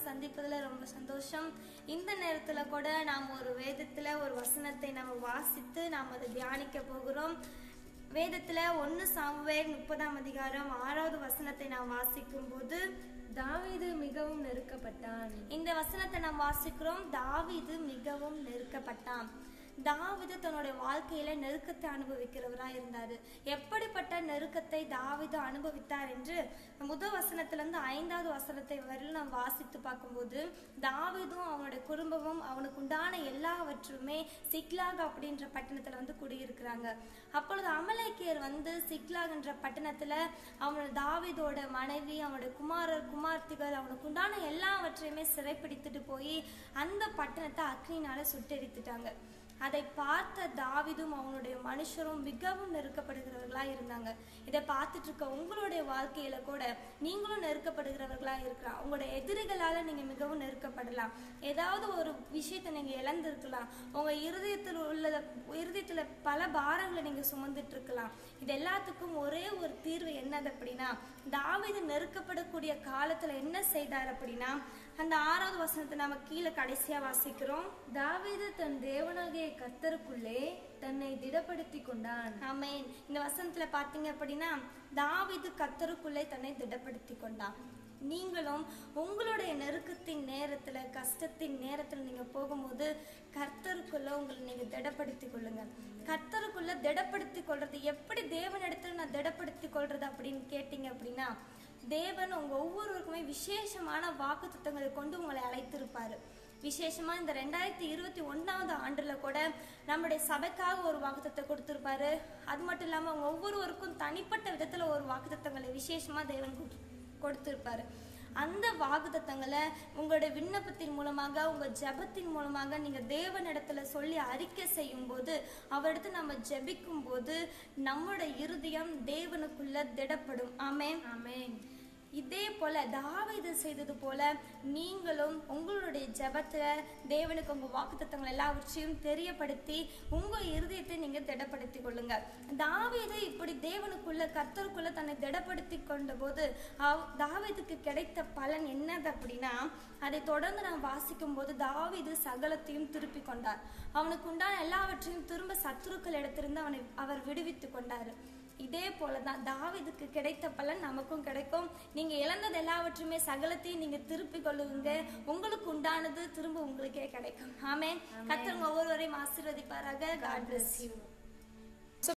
சந்திப்பதுல ரொம்ப சந்தோஷம் இந்த நேரத்துல கூட நாம் ஒரு வேதத்துல ஒரு வசனத்தை நம்ம வாசித்து நாம் அதை தியானிக்க போகிறோம் வேதத்துல ஒன்னு சாமுவேல் முப்பதாம் அதிகாரம் ஆறாவது வசனத்தை நாம் வாசிக்கும் போது தாவீது மிகவும் நெருக்கப்பட்டான் இந்த வசனத்தை நாம் வாசிக்கிறோம் தாவீது மிகவும் நெருக்கப்பட்டான் தாவீது தன்னுடைய வாழ்க்கையில நெருக்கத்தை அனுபவிக்கிறவரா இருந்தாரு எப்படிப்பட்ட நெருக்கத்தை தாவீது அனுபவித்தார் என்று முதல் வசனத்துல இருந்து ஐந்தாவது வசனத்தை வரையில் நாம் வாசித்து பார்க்கும்போது தாவீதும் அவனுடைய குடும்பமும் அவனுக்கு உண்டான எல்லாவற்றுமே சிக்லாக் அப்படின்ற பட்டணத்துல வந்து குடியிருக்கிறாங்க அப்பொழுது அமலேக்கியர் வந்து சிக்லாக் என்ற பட்டணத்துல அவனோட தாவீதோட மனைவி அவனுடைய குமாரர் குமார்த்திகள் அவனுக்கு உண்டான எல்லாவற்றையுமே சிறைப்பிடித்துட்டு போய் அந்த பட்டணத்தை அக்னினால சுட்டெரித்துட்டாங்க அதை பார்த்த தாவிதும் அவனுடைய மனுஷரும் மிகவும் நெருக்கப்படுகிறவர்களா இருந்தாங்க இதை பார்த்துட்டு இருக்க உங்களுடைய வாழ்க்கையில கூட நீங்களும் நெருக்கப்படுகிறவர்களா இருக்கலாம் உங்களுடைய எதிரிகளால நீங்க மிகவும் நெருக்கப்படலாம் ஏதாவது ஒரு விஷயத்தை நீங்க இழந்திருக்கலாம் உங்க இருதயத்தில் உள்ள இருதயத்துல பல பாரங்களை நீங்க சுமந்துட்டு இருக்கலாம் இது எல்லாத்துக்கும் ஒரே ஒரு தீர்வு என்னது அப்படின்னா தாவீது நெருக்கப்படக்கூடிய காலத்துல என்ன செய்தார் அப்படின்னா அந்த ஆறாவது வசனத்தை நம்ம கீழே கடைசியா வாசிக்கிறோம் தாவீது தன் தேவனாகிய கர்த்தருக்குள்ளே தன்னை திடப்படுத்திக் கொண்டான் ஆமென் இந்த வசனத்துல பாத்தீங்க அப்படின்னா தாவீது கத்தருக்குள்ளே தன்னை திடப்படுத்தி கொண்டான் நீங்களும் உங்களுடைய நெருக்கத்தின் நேரத்துல கஷ்டத்தின் நேரத்துல நீங்க போகும்போது கர்த்தருக்குள்ள உங்களை நீங்க திடப்படுத்தி கொள்ளுங்க கர்த்தருக்குள்ள திடப்படுத்தி கொள்றது எப்படி தேவனிடத்துல நான் திடப்படுத்தி கொள்றது அப்படின்னு கேட்டீங்க அப்படின்னா தேவன் உங்க ஒவ்வொருவருக்குமே விசேஷமான வாக்கு திட்டங்களை கொண்டு உங்களை அழைத்திருப்பாரு விசேஷமா இந்த ரெண்டாயிரத்தி இருபத்தி ஒன்னாவது ஆண்டுல கூட நம்முடைய சபைக்காக ஒரு வாக்குத்தத்தை கொடுத்திருப்பாரு அது மட்டும் இல்லாம அவங்க ஒவ்வொருவருக்கும் தனிப்பட்ட விதத்துல ஒரு வாக்குத்தத்தங்களை விசேஷமா தேவன் கொடு- கொடுத்திருப்பாரு அந்த வாக்குத்தத்தங்களை உங்களுடைய விண்ணப்பத்தின் மூலமாக உங்க ஜெபத்தின் மூலமாக நீங்க தேவனிடத்துல சொல்லி அறிக்கை செய்யும் போது அவரிடத்துல நம்ம ஜெபிக்கும் போது நம்முடைய இருதயம் தேவனுக்குள்ள திடப்படும் ஆமென் ஆமென் இதே போல தாவீது செய்தது போல நீங்களும் உங்களுடைய ஜெபத்துல தேவனுக்கு உங்க வாக்குத்தத்தங்கள் எல்லாவற்றையும் தெரியப்படுத்தி உங்க இருதயத்தை நீங்க திடப்படுத்திக் கொள்ளுங்க தாவீது இப்படி தேவனுக்குள்ள கர்த்தருக்குள்ள தன்னை திடப்படுத்தி கொண்ட போது அவ்- தாவீதுக்கு கிடைத்த பலன் என்னது அப்படின்னா அதை தொடர்ந்து நாம் வாசிக்கும் போது தாவீது சகலத்தையும் திருப்பி கொண்டார் அவனுக்கு உண்டான எல்லாவற்றையும் திரும்ப சத்துருக்கள் இடத்திலிருந்து அவனை அவர் விடுவித்து கொண்டாரு இதே போலதான் தாவீதுக்கு கிடைத்த பலன் நமக்கும் கிடைக்கும் நீங்க இழந்தது எல்லாவற்றுமே சகலத்தையும் நீங்க திருப்பி கொள்ளுங்க உங்களுக்கு உண்டானது திரும்ப உங்களுக்கே கிடைக்கும் ஆமென் கத்தர் ஒவ்வொருவரையும் ஆசீர்வதிப்பாராக காட் bless you